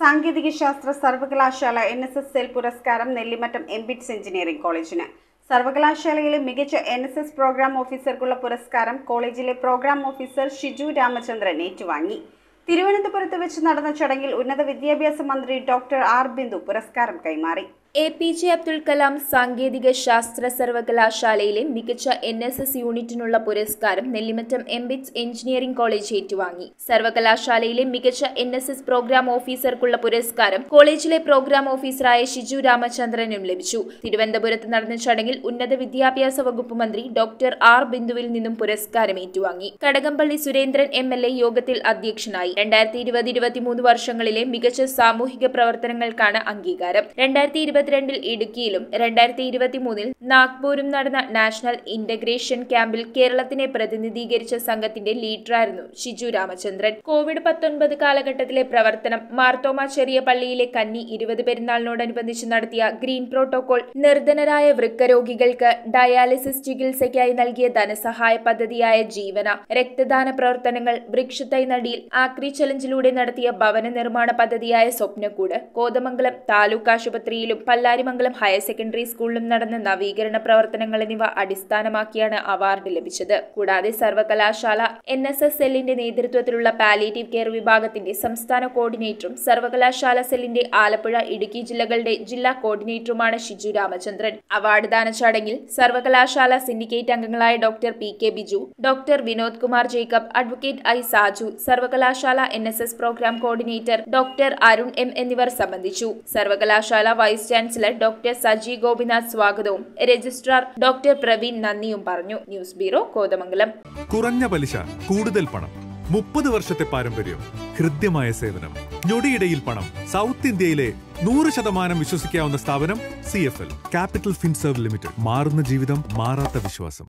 സാങ്കേതിക ശാസ്ത്ര സർവകലാശാല എൻ എസ് എസ് സെൽ പുരസ്കാരം നെല്ലിമറ്റം എംബിറ്റ്സ് എഞ്ചിനീയറിംഗ് കോളേജിന് സർവകലാശാലയിലെ മികച്ച എൻ എസ് എസ് പ്രോഗ്രാം ഓഫീസർക്കുള്ള പുരസ്കാരം കോളേജിലെ പ്രോഗ്രാം ഓഫീസർ ഷിജു രാമചന്ദ്രൻ ഏറ്റുവാങ്ങി തിരുവനന്തപുരത്ത് വെച്ച് നടന്ന ചടങ്ങിൽ ഉന്നത വിദ്യാഭ്യാസ മന്ത്രി ഡോക്ടർ ആർ ബിന്ദു പുരസ്കാരം കൈമാറി A P J Abdul Kalam സാങ്കേതിക ശാസ്ത്ര സർവകലാശാലയിലെ മികച്ച എൻ എസ് എസ് യൂണിറ്റിനുള്ള പുരസ്കാരം നെല്ലിമറ്റം എംബിറ്റ്സ് എഞ്ചിനീയറിംഗ് കോളേജ് ഏറ്റുവാങ്ങി സർവകലാശാലയിലെ മികച്ച എൻ എസ് എസ് പ്രോഗ്രാം ഓഫീസർക്കുള്ള പുരസ്കാരം കോളേജിലെ പ്രോഗ്രാം ഓഫീസറായ ഷിജു രാമചന്ദ്രനും ലഭിച്ചു തിരുവനന്തപുരത്ത് നടന്ന ചടങ്ങിൽ ഉന്നത വിദ്യാഭ്യാസ വകുപ്പ് മന്ത്രി ഡോക്ടർ ആർ ബിന്ദുവിൽ നിന്നും പുരസ്കാരം ഏറ്റുവാങ്ങി Kadakampally Surendran M L A യോഗത്തിൽ അധ്യക്ഷനായി രണ്ടായിരത്തി ഇരുപത് ഇരുപത്തിമൂന്ന് വർഷങ്ങളിലെ മികച്ച സാമൂഹിക പ്രവർത്തനങ്ങൾക്കാണ് അംഗീകാരം രണ്ടായിരത്തി ഇരുപത്തിരണ്ടിൽ ഇടുക്കിയിലും രണ്ടായിരത്തി ഇരുപത്തിമൂന്നിൽ നാഗ്പൂരും നടന്ന നാഷണൽ ഇന്റഗ്രേഷൻ ക്യാമ്പിൽ കേരളത്തിനെ പ്രതിനിധീകരിച്ച സംഘത്തിന്റെ ലീഡറായിരുന്നു ഷിജു രാമചന്ദ്രൻ കോവിഡ് പത്തൊൻപത് കാലഘട്ടത്തിലെ പ്രവർത്തനം മാർത്തോമ ചെറിയ പള്ളിയിലെ കന്നി ഇരുപത് പെരുന്നാളിനോടനുബന്ധിച്ച് നടത്തിയ ഗ്രീൻ പ്രോട്ടോകോൾ നിർധനരായ വൃക്കരോഗികൾക്ക് ഡയാലിസിസ് ചികിത്സയ്ക്കായി നൽകിയ ധനസഹായ പദ്ധതിയായ ജീവന രക്തദാന പ്രവർത്തനങ്ങൾ വൃക്ഷത്തൈ നടിയിൽ ആക്രി ചലഞ്ചിലൂടെ നടത്തിയ ഭവന നിർമ്മാണ പദ്ധതിയായ സ്വപ്നക്കൂട് കോതമംഗലം താലൂക്ക് ആശുപത്രിയിലും പല്ലാരിമംഗലം ഹയർ സെക്കൻഡറി സ്കൂളിലും നടന്ന നവീകരണ പ്രവർത്തനങ്ങൾ എന്നിവ അടിസ്ഥാനമാക്കിയാണ് അവാർഡ് ലഭിച്ചത് കൂടാതെ സർവകലാശാല എൻ എസ് എസ് സെല്ലിന്റെ നേതൃത്വത്തിലുള്ള പാലിയേറ്റീവ് കെയർ വിഭാഗത്തിന്റെ സംസ്ഥാന കോർഡിനേറ്ററും സർവകലാശാല സെല്ലിന്റെ ആലപ്പുഴ ഇടുക്കി ജില്ലകളുടെ ജില്ലാ കോർഡിനേറ്ററുമാണ് ഷിജു രാമചന്ദ്രൻ അവാർഡ് ദാന ചടങ്ങിൽ സർവകലാശാല സിൻഡിക്കേറ്റ് അംഗങ്ങളായ doctor P K Biju doctor Vinod Kumar Jacob advocate I Saju സർവകലാശാല N S S program coordinator doctor Arun M എന്നിവർ സംബന്ധിച്ചു സർവകലാശാല vice chancellor doctor Saji Gopinath സ്വാഗതവും രജിസ്ട്രാർ ഡോക്ടർ പ്രവീൺ നന്ദിയും പറഞ്ഞു ന്യൂസ് ബ്യൂറോ കോതമംഗലം കുറഞ്ഞ പലിശ കൂടുതൽ പണം മുപ്പത് വർഷത്തെ പാരമ്പര്യം ഹൃദ്യമായ സേവനം ഞൊടിയിടയിൽ പണം സൗത്ത് ഇന്ത്യയിലെ നൂറ് ശതമാനം വിശ്വസിക്കാവുന്ന സ്ഥാപനം C F L capital finserv limited മാറുന്ന ജീവിതം മാറാത്ത വിശ്വാസം